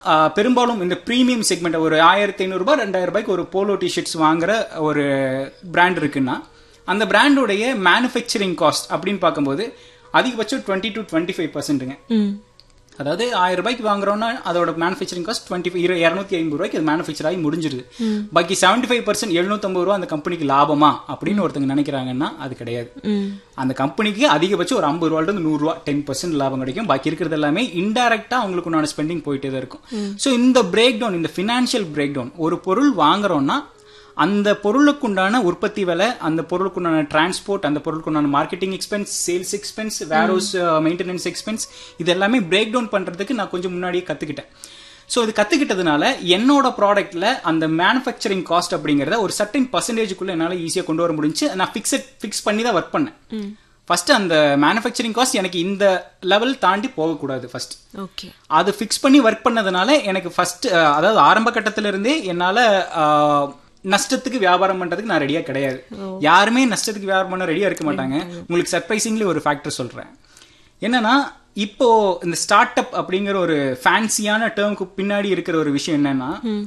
ஆஹ், பெரும்பாலும் இந்த premium segment ஒரு ஆயிரத்தி ஐநூறுரூபா ரெண்டாயிரம் ரூபாய்க்கு ஒரு போலோ டிஷர்ட்ஸ் வாங்குற ஒரு பிராண்ட் இருக்குன்னா அந்த பிராண்டோடைய மேனுஃபேக்சரிங் காஸ்ட் அப்படின்னு பார்க்கும்போது அதிகபட்சம் டுவெண்ட்டி டு டுவெண்ட்டி ஃபைவ் பர்சன்ட்டுங்க ம் அதாவது ஆயிரம் ரூபாய்க்கு வாங்குறோம்னா அதோட மேனுஃபேக்சரிங் காஸ்ட் டுவெண்ட்டி இரநூத்தி ஐம்பது ரூபாய்க்கு அது மேனுஃபேக்சர் ஆகி முடிஞ்சிருது பாக்கி செவன்டி ஃபைவ் பர்சன்ட் எழுநூத்தம்பது ரூபா அந்த கம்பெனிக்கு லாபமா அப்படின்னு ஒருத்தங்க நினைக்கிறாங்கன்னா அது கிடையாது ம் அந்த கம்பெனிக்கு அதிகபட்சம் ஒரு ஐம்பது ரூபாயில இருந்து நூறு ரூபா டென் பர்சன்ட் லாபம் கிடைக்கும் பாக்கி இருக்கிறது எல்லாமே இன்டைரக்டா அவங்களுக்கு உண்டான ஸ்பெண்டிங் போயிட்டே தான் இருக்கும் ஸோ இந்த பிரேக் டவுன் இந்த ஃபினான்ஷியல் பிரேக் டவுன் ஒரு பொருள் வாங்குறோம்னா அந்த பொருளுக்குண்டான உற்பத்தி விலை அந்த பொருளுக்குண்டான டிரான்ஸ்போர்ட் அந்த பொருளுக்குண்டான marketing expense sales expense various maintenance expense இது எல்லாமே பிரேக் டவுன் பண்றதுக்கு நான் கொஞ்சம் முன்னாடியே கத்துக்கிட்டேன் ஸோ இது கத்துக்கிட்டதுனால என்னோட ப்ராடக்ட்ல அந்த மேனுஃபேக்சரிங் காஸ்ட் அப்படிங்கறத ஒரு சர்டன் பர்சன்டேஜுக்குள்ள என்னால ஈஸியா கொண்டு வர முடிஞ்சு நான் ஃபிக்ஸட் ஃபிக்ஸ் பண்ணி தான் ஒர்க் பண்ணேன் ஃபர்ஸ்ட் அந்த மேனுஃபேக்சரிங் காஸ்ட் எனக்கு இந்த லெவல் தாண்டி போகக்கூடாது ஃபர்ஸ்ட் ஓகே அது ஃபிக்ஸ் பண்ணி ஒர்க் பண்ணதுனால எனக்கு ஃபர்ஸ்ட் அதாவது ஆரம்ப கட்டத்துல இருந்தே என்னால அஹ், நஷ்டத்துக்கு வியாபாரம் பண்றதுக்கு நான் ரெடியா கிடையாது யாருமே நஷ்டத்துக்கு வியாபாரம் பண்ண ரெடியா இருக்க மாட்டாங்க உங்களுக்கு சர்ப்ரைசிங்லி ஒரு ஃபேக்டர் சொல்றேன் என்னன்னா இப்போ இந்த ஸ்டார்ட் அப் அப்படிங்கிற ஒரு ஃபேன்சியான டேர்முக்கு பின்னாடி இருக்கிற ஒரு விஷயம் என்னன்னா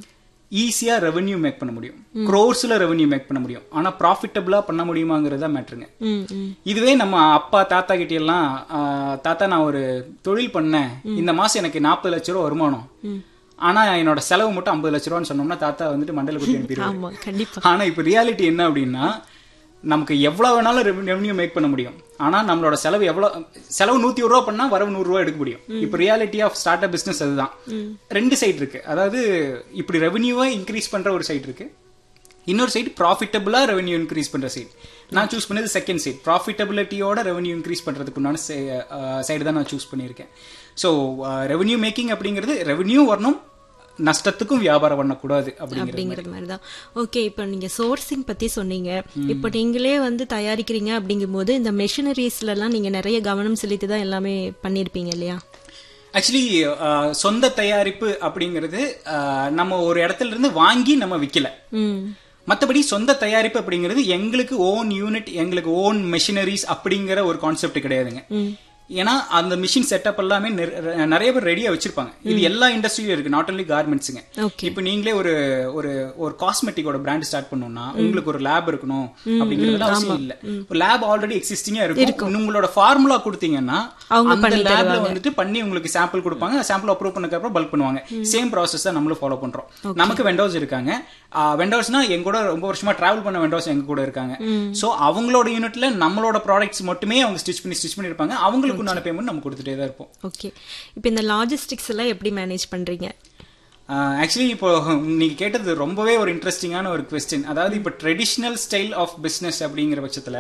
ஈஸியா ரெவென்யூ மேக் பண்ண முடியும் க்ரோர்ஸ்ல ரெவென்யூ மேக் பண்ண முடியும் ஆனா ப்ராஃபிட்டபிளா பண்ண முடியுமாங்கிறதா மேட்ருங்க ம் ம் இதுவே நம்ம அப்பா தாத்தா கிட்ட எல்லாம் ஆ, தாத்தா நான் ஒரு தொழில் பண்ணேன் இந்த மாசம் எனக்கு நாற்பது லட்ச ரூபா வருமானம் ஆனா என்னோட செலவு மட்டும் ஐம்பது லட்ச ரூபான்னு சொன்னோம்னா தாத்தா வந்துட்டு மண்டல குட்டி அனுப்பிடுவாரு ஆமா கண்டிப்பா ஆனா இப்ப ரியாலிட்டி என்ன அப்படின்னா நமக்கு எவ்வளவு வேணாலும் ரெவன்யூ மேக் பண்ண முடியும் ஆனா நம்மளோட செலவு எவ்வளவு செலவு நூத்தி ஒரு ரூபா பண்ணா வரவு நூறு ரூபா எடுக்க முடியும் இப்ப reality of start up business அதுதான் ரெண்டு சைடு இருக்கு அதாவது இப்படி ரெவன்யூவை இன்க்ரீஸ் பண்ற ஒரு சைடு இருக்கு இன்னொரு சைடு ப்ராஃபிட்டபிளா ரெவன்யூ இன்க்ரீஸ் பண்ற சைடு நான் சூஸ் பண்ணது செகண்ட் சைடு ப்ராஃபிட்டபிலிட்டியோட ரெவன்யூ இன்க்ரீஸ் பண்றதுக்குண்டான சைடு தான் நான் சூஸ் பண்ணியிருக்கேன் ஸோ ரெவன்யூ மேக்கிங் அப்படிங்கிறது ரெவன்யூ வரணும் நஷ்டத்துக்கும் வியாபாரம் பண்ணக்கூடாது அப்படிங்கிறது அப்படிங்கிறது மாதிரி தான் ஓகே இப்போ நீங்க சோர்சிங் பத்தி சொன்னீங்க இப்போ நீங்களே வந்து தயாரிக்கிறீங்க அப்படிங்கும்போது இந்த மெஷினரிஸ்ல எல்லாம் நீங்க நிறைய கவனம் செலுத்தி தான் எல்லாமே பண்ணியிருப்பீங்க இல்லையா ஆக்சுவலி சொந்த தயாரிப்பு அப்படிங்கிறது அஹ், நம்ம ஒரு இடத்துல இருந்து வாங்கி நம்ம விக்கல ம் மத்தபடி சொந்த தயாரிப்பு அப்படிங்கிறது எங்களுக்கு ஓன் யூனிட் எங்களுக்கு ஓன் மெஷினரிஸ் அப்படிங்கிற ஒரு கான்செப்ட் கிடையாதுங்க ஏன்னா அந்த மிஷின் செட்டப் எல்லாமே நிற- நிறைய பேர் ரெடியா வச்சிருப்பாங்க இது எல்லா இண்டஸ்ட்ரியிலும் இருக்கு நாட் ஒன்லி கார்மெண்ட்ஸுங்க ஓகே இப்போ நீங்களே ஒரு ஒரு ஒரு காஸ்மெட்டிக்கோட பிராண்ட் ஸ்டார்ட் பண்ணணும்னா உங்களுக்கு ஒரு லேப் இருக்கணும் அப்படிங்கிறது அவசியம் இல்ல ஒரு லேப் ஆல்ரெடி எக்ஸிஸ்டிங்கா இருக்கும் உங்களோட ஃபார்முலா கொடுத்தீங்கன்னா அவங்க அந்த லேப்ல வந்துட்டு பண்ணி உங்களுக்கு சாம்பிள் கொடுப்பாங்க சாம்பிள் அப்ரூவ் பண்ணதுக்கு அப்புறம் பல்க் பண்ணுவாங்க சேம் ப்ராசஸ் தான் நம்மளும் ஃபாலோ பண்றோம் நமக்கு வெண்டோஸ் இருக்காங்க வெண்டோஸ்னா எங்க கூட ரொம்ப வருஷமா டிராவல் பண்ண வெண்டோஸ் எங்க கூட இருக்காங்க சோ அவங்களோட யூனிட்ல நம்மளோட ப்ராடக்ட்ஸ் மட்டுமே அவங்க ஸ்டிச் பண்ணி ஸ்டிச் பண்ணி இருப்பாங்க அவங்களுக்கு உண்டான பேமெண்ட் நம்ம கொடுத்துட்டே தான் இருப்போம் ஓகே இப்போ இந்த லாஜிஸ்டிக்ஸ் எல்லாம் எப்படி மேனேஜ் பண்றீங்க ஆக்சுவலி இப்போ நீங்க கேட்டது ரொம்பவே ஒரு இன்ட்ரெஸ்டிங்கான ஒரு கொஸ்டின் அதாவது இப்போ ட்ரெடிஷ்னல் ஸ்டைல் ஆஃப் பிஸ்னஸ் அப்படிங்கிற பட்சத்துல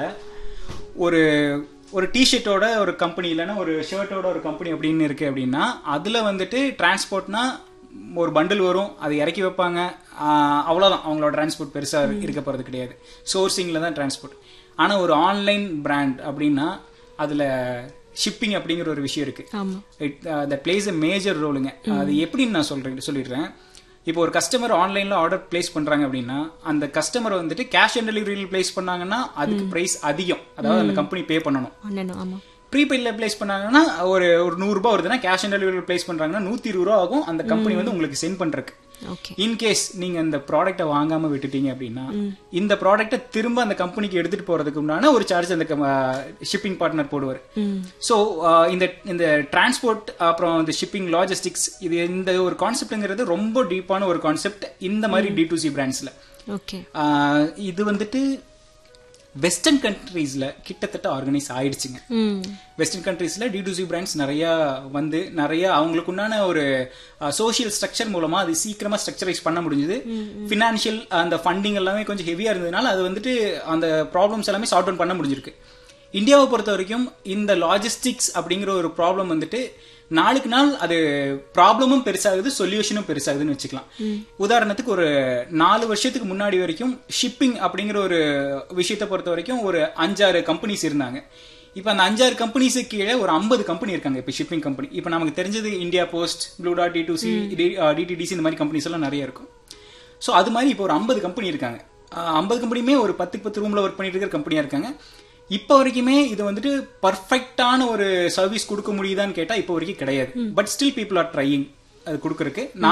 ஒரு ஒரு டிஷர்ட்டோட ஒரு கம்பெனி இல்லைன்னா ஒரு ஷர்ட்டோட ஒரு கம்பெனி அப்படின்னு இருக்கு அப்படின்னா அதுல வந்துட்டு டிரான்ஸ்போர்ட்னா ஒரு பண்டில் வரும் அதை இறக்கி வைப்பாங்க ஆஹ் அவ்வளவுதான் அவங்களோட டிரான்ஸ்போர்ட் பெருசா இருக்க போறது கிடையாது சோர்சிங்ல தான் டிரான்ஸ்போர்ட் ஆனா ஒரு ஆன்லைன் பிராண்ட் அப்படின்னா அதுல ஷிப்பிங் அப்படிங்கிற ஒரு விஷயம் இருக்கு ஆமா it that plays a major ரோலுங்க அது எப்படின்னு நான் சொல்றேன் சொல்லிடுறேன் இப்போ ஒரு கஸ்டமர் ஆன்லைன்ல ஆர்டர் பிளேஸ் பண்றாங்க அப்படின்னா அந்த கஸ்டமர் வந்துட்டு கேஷ் ஆன் டெலிவரியில் பிளேஸ் பண்ணாங்கன்னா அதுக்கு பிரைஸ் அதிகம் அதாவது அந்த கம்பெனி பே பண்ணணும் பண்ணணும் ஆமா ப்ரீபெய்ட்ல பிளேஸ் பண்ணாங்கன்னா ஒரு ஒரு நூறு ரூபாய் வருதுன்னா கேஷ் ஆன் டெலிவரி பிளேஸ் பண்றாங்கன்னா நூத்தி இருபது ரூபா ஆகும் அந்த கம்பெனி வந்து உங்களுக்கு சென்ட் பண்றதுக்கு ஓகே இன்கேஸ் நீங்க அந்த ப்ராடக்ட்டை வாங்காம விட்டுட்டீங்க அப்படின்னா இந்த ப்ராடக்ட்டை திரும்ப அந்த கம்பெனிக்கு எடுத்துட்டு போறதுக்கு உண்டான ஒரு சார்ஜ் அந்த ஷிப்பிங் பார்ட்னர் போடுவார் ம் ஸோ இந்த இந்த டிரான்ஸ்போர்ட் அப்புறம் இந்த ஷிப்பிங் லாஜிஸ்டிக்ஸ் இது இந்த ஒரு கான்செப்ட்ங்கிறது ரொம்ப டீப்பான ஒரு கான்செப்ட் இந்த மாதிரி டி டு சி பிராண்ட்ஸ்ல ஓகே இது வந்துட்டு வெஸ்டர்ன் கண்ட்ரீஸ்ல கிட்டத்தட்ட ஆர்கனைஸ் ஆயிடுச்சுங்க ம் வெஸ்டர்ன் கண்ட்ரீஸ்ல டி டு சி பிராண்ட்ஸ் நிறைய வந்து நிறைய அவங்களுக்கு உண்டான ஒரு சோஷியல் ஸ்ட்ரக்சர் மூலமா அது சீக்கிரமா ஸ்ட்ரக்சரைஸ் பண்ண முடிஞ்சது ஃபினான்ஷியல் அந்த ஃபண்டிங் எல்லாமே கொஞ்சம் ஹெவியா இருந்ததுனால அது வந்துட்டு அந்த ப்ராப்ளம்ஸ் எல்லாமே சார்ட் அவுட் பண்ண முடிஞ்சிருக்கு இந்தியாவை பொறுத்த வரைக்கும் இந்த லாஜிஸ்டிக்ஸ் அப்படிங்கிற ஒரு ப்ராப்ளம் வந்துட்டு நாளுக்கு நாள் அது ப்ராப்ளமும் பெருசாகுது சொல்யூஷனும் பெருசாகுதுன்னு வச்சுக்கலாம் உதாரணத்துக்கு ஒரு நாலு வருஷத்துக்கு முன்னாடி வரைக்கும் ஷிப்பிங் அப்படிங்கிற ஒரு விஷயத்தை பொறுத்த வரைக்கும் ஒரு அஞ்சாறு கம்பெனிஸ் இருந்தாங்க இப்போ அந்த அஞ்சாறு கம்பெனிஸுக்கு கீழே ஒரு ஐம்பது கம்பெனி இருக்காங்க இப்போ ஷிப்பிங் கம்பெனி இப்போ நமக்கு தெரிஞ்சது India post blue dot D to C DTDC இந்த மாதிரி கம்பெனிஸ் எல்லாம் நிறைய இருக்கும் ஸோ அது மாதிரி இப்போ ஒரு ஐம்பது கம்பெனி இருக்காங்க ஐம்பது கம்பெனியுமே ஒரு பத்துக்கு பத்து ரூம்ல ஒர்க் பண்ணிட்டு இருக்கிற கம்பெனியா இருக்காங்க இப்போ வரைக்குமே இது வந்துட்டு பர்ஃபெக்டான ஒரு சர்வீஸ் கொடுக்க முடியுதான்னு கேட்டா இப்போ வரைக்கும் கிடையாது but still people are trying அது கொடுக்கறதுக்கு